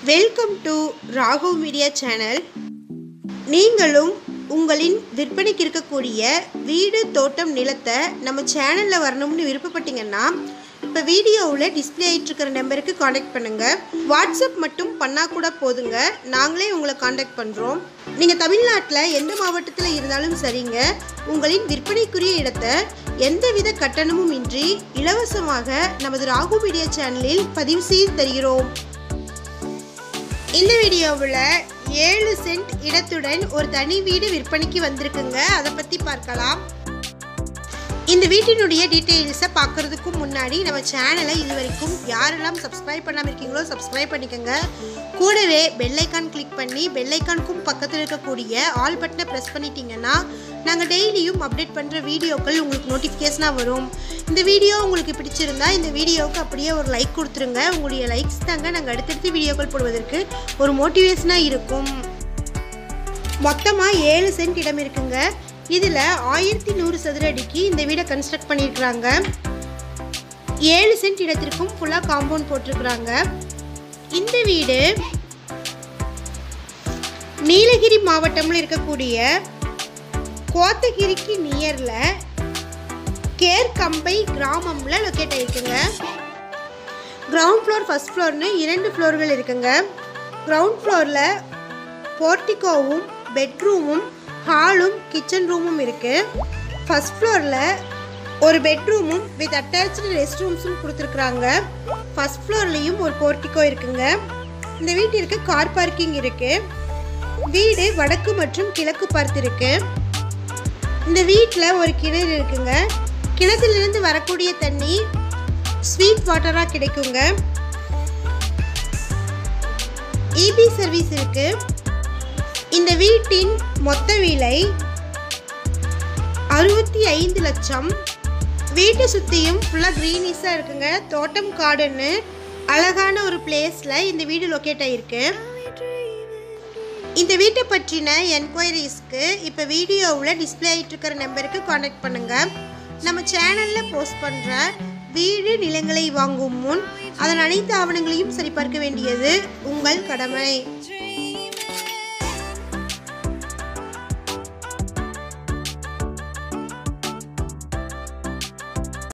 welcome to Raghav media channel நீங்களும் உங்களின் விற்பனைக்கு இருக்கக்கூடிய வீடு தோட்டம் நிலத்தை நம்ம சேனலில் வரணும்னு விருப்பப்பட்டீங்கன்னா இப்போ வீடியோவில் டிஸ்பிளே ஆகிட்டு இருக்கிற நம்பருக்கு காண்டாக்ட் பண்ணுங்கள் வாட்ஸ்அப் மட்டும் பண்ணால் கூட போதுங்க நாங்களே உங்களை காண்டாக்ட் பண்ணுறோம் நீங்கள் தமிழ்நாட்டில் எந்த மாவட்டத்தில் இருந்தாலும் சரிங்க உங்களின் விற்பனைக்குரிய இடத்தை எந்தவித கட்டணமும் இன்றி இலவசமாக நமது ராகு மீடியா சேனலில் பதிவு செய்து தருகிறோம் இந்த வீடியோவில் ஏழு சென்ட் இடத்துடன் ஒரு தனி வீடு விற்பனைக்கு வந்திருக்குங்க அதை பற்றி பார்க்கலாம் இந்த வீட்டினுடைய டீட்டெயில்ஸை பார்க்குறதுக்கு முன்னாடி நம்ம சேனலை இது வரைக்கும் யாரெல்லாம் சப்ஸ்கிரைப் பண்ணாமல் இருக்கீங்களோ சப்ஸ்கிரைப் பண்ணிக்கோங்க கூடவே பெல்லைக்கான் கிளிக் பண்ணி பெல்லைக்கானுக்கும் பக்கத்தில் இருக்கக்கூடிய ஆல் பட்டனை ப்ரெஸ் பண்ணிட்டீங்கன்னா நாங்கள் டெய்லியும் அப்டேட் பண்ணுற வீடியோக்கள் உங்களுக்கு நோட்டிஃபிகேஷனாக வரும் இந்த வீடியோ உங்களுக்கு பிடிச்சிருந்தா இந்த வீடியோவுக்கு அப்படியே ஒரு லைக் கொடுத்துருங்க உங்களுடைய லைக்ஸ் தாங்க நாங்கள் அடுத்தடுத்து வீடியோக்கள் போடுவதற்கு ஒரு மோட்டிவேஷனாக இருக்கும் மொத்தமாக ஏழு சென்ட் இடம் இருக்குங்க இதில் ஆயிரத்தி நூறு சதுர அடிக்கு இந்த வீடை கன்ஸ்ட்ரக்ட் பண்ணியிருக்கிறாங்க ஏழு சென்ட் இடத்திற்கும் ஃபுல்லாக காம்பவுண்ட் போட்டிருக்கிறாங்க இந்த வீடு நீலகிரி மாவட்டம்ல இருக்கக்கூடிய கோத்தகிரிக்கு நியரில் கேர்கம்பை கிராமம்ல லொக்கேட் ஆயிருக்குங்க கிரவுண்ட் ஃப்ளோர் ஃபர்ஸ்ட் ஃப்ளோர்னு இரண்டு ஃப்ளோர்கள் இருக்குங்க கிரவுண்ட் ஃப்ளோரில் போர்ட்டிகோவும் பெட்ரூமும் ஹாலும் கிச்சன் ரூமும் இருக்குது ஃபர்ஸ்ட் ஃப்ளோரில் ஒரு பெட்ரூமும் வித் அட்டாச்சு ரெஸ்ட் ரூம்ஸும் கொடுத்துருக்குறாங்க ஃபர்ஸ்ட் ஃப்ளோர்லேயும் ஒரு போர்ட்டிகோ இருக்குங்க இந்த வீட்டிற்கு கார் பார்க்கிங் இருக்குது வீடு வடக்கு மற்றும் கிழக்கு பார்த்து இருக்கு இந்த வீட்டில் ஒரு கிணறு இருக்குங்க கிணத்துலேருந்து வரக்கூடிய தண்ணி ஸ்வீட் வாட்டராக கிடைக்குங்க இபி சர்வீஸ் இருக்கு இந்த வீட்டின் மொத்த விலை அறுபத்தி ஐந்து லட்சம் வீட்டை சுற்றியும் ஃபுல்லாக க்ரீனிஸாக இருக்குங்க தோட்டம் காடுன்னு அழகான ஒரு பிளேஸில் இந்த வீடு லொக்கேட் ஆகிருக்கு இந்த வீட்டை பற்றின என்கொயரிஸ்க்கு இப்போ வீடியோவில் டிஸ்பிளே ஆகிட்டு இருக்கிற நம்பருக்கு காண்டாக்ட் பண்ணுங்கள் நம்ம சேனலில் போஸ்ட் பண்ணுற வீடு நிலங்களை வாங்கும் முன் அதன் அனைத்து ஆவணங்களையும் சரிபார்க்க வேண்டியது உங்கள் கடமை